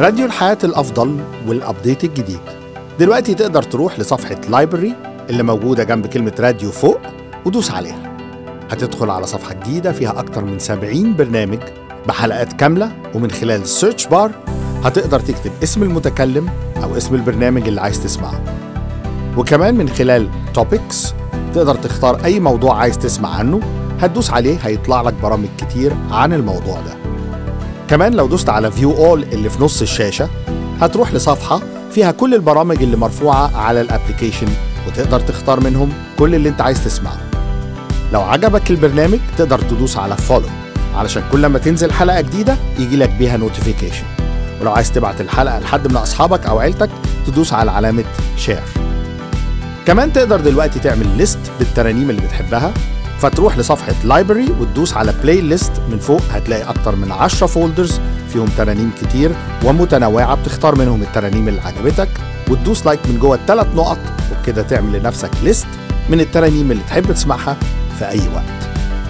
راديو الحياة الأفضل والأبديت الجديد دلوقتي تقدر تروح لصفحة لايبرري اللي موجودة جنب كلمة راديو فوق ودوس عليها هتدخل على صفحة جديدة فيها أكتر من 70 برنامج بحلقات كاملة ومن خلال السيرش بار هتقدر تكتب اسم المتكلم أو اسم البرنامج اللي عايز تسمعه وكمان من خلال توبكس تقدر تختار أي موضوع عايز تسمع عنه هتدوس عليه هيطلع لك برامج كتير عن الموضوع ده كمان لو دوست على فيو اول اللي في نص الشاشة هتروح لصفحة فيها كل البرامج اللي مرفوعة على الابليكيشن وتقدر تختار منهم كل اللي انت عايز تسمعه لو عجبك البرنامج تقدر تدوس على فولو علشان كل ما تنزل حلقة جديدة يجي لك بيها نوتيفيكيشن ولو عايز تبعت الحلقة لحد من أصحابك أو عيلتك تدوس على علامة شير كمان تقدر دلوقتي تعمل ليست بالترانيم اللي بتحبها فتروح لصفحة لايبرري وتدوس على بلاي ليست من فوق هتلاقي أكتر من 10 فولدرز فيهم ترانيم كتير ومتنوعة بتختار منهم الترانيم اللي عجبتك وتدوس لايك من جوه الثلاث نقط وبكده تعمل لنفسك ليست من الترانيم اللي تحب تسمعها في أي وقت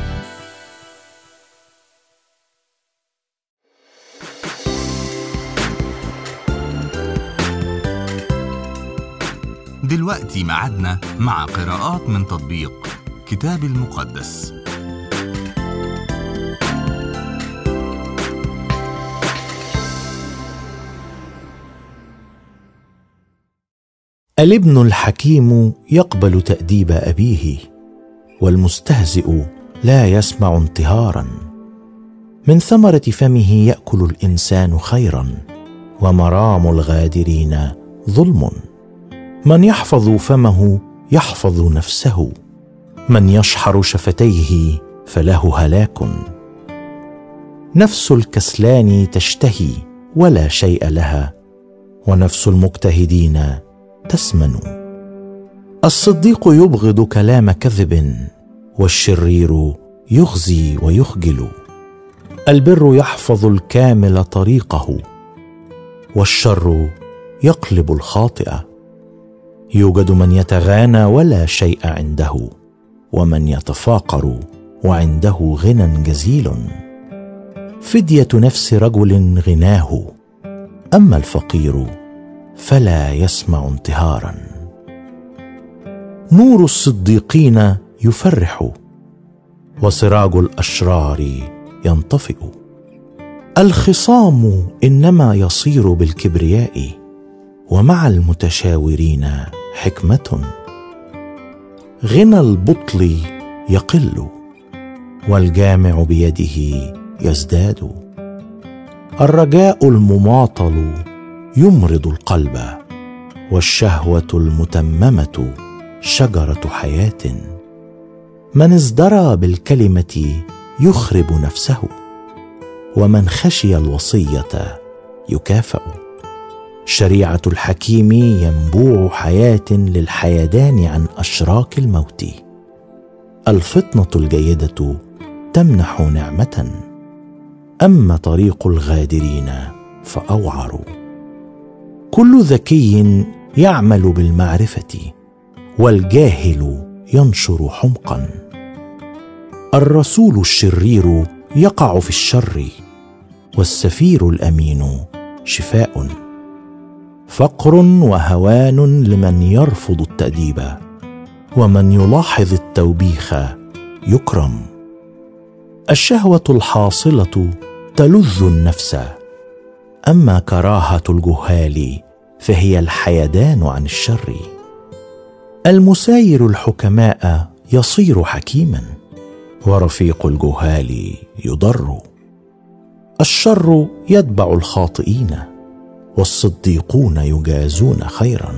دلوقتي ميعادنا مع قراءات من تطبيق كتاب المقدس الابن الحكيم يقبل تاديب ابيه والمستهزئ لا يسمع انتهارا من ثمره فمه ياكل الانسان خيرا ومرام الغادرين ظلم من يحفظ فمه يحفظ نفسه من يشحر شفتيه فله هلاك نفس الكسلان تشتهي ولا شيء لها ونفس المجتهدين تسمن الصديق يبغض كلام كذب والشرير يخزي ويخجل البر يحفظ الكامل طريقه والشر يقلب الخاطئ يوجد من يتغانى ولا شيء عنده ومن يتفاقر وعنده غنى جزيل فديه نفس رجل غناه اما الفقير فلا يسمع انتهارا نور الصديقين يفرح وسراج الاشرار ينطفئ الخصام انما يصير بالكبرياء ومع المتشاورين حكمه غنى البطل يقل والجامع بيده يزداد الرجاء المماطل يمرض القلب والشهوه المتممه شجره حياه من ازدرى بالكلمه يخرب نفسه ومن خشي الوصيه يكافأ شريعه الحكيم ينبوع حياه للحيدان عن اشراك الموت الفطنه الجيده تمنح نعمه اما طريق الغادرين فاوعر كل ذكي يعمل بالمعرفه والجاهل ينشر حمقا الرسول الشرير يقع في الشر والسفير الامين شفاء فقر وهوان لمن يرفض التاديب ومن يلاحظ التوبيخ يكرم الشهوه الحاصله تلذ النفس اما كراهه الجهال فهي الحيدان عن الشر المساير الحكماء يصير حكيما ورفيق الجهال يضر الشر يتبع الخاطئين والصديقون يجازون خيرا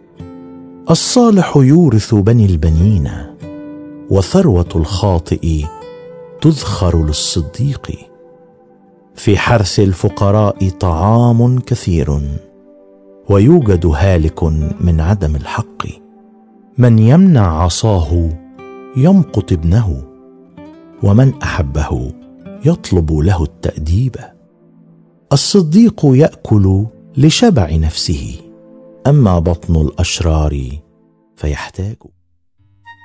الصالح يورث بني البنين وثروه الخاطئ تذخر للصديق في حرث الفقراء طعام كثير ويوجد هالك من عدم الحق من يمنع عصاه يمقت ابنه ومن احبه يطلب له التاديب الصديق ياكل لشبع نفسه اما بطن الاشرار فيحتاج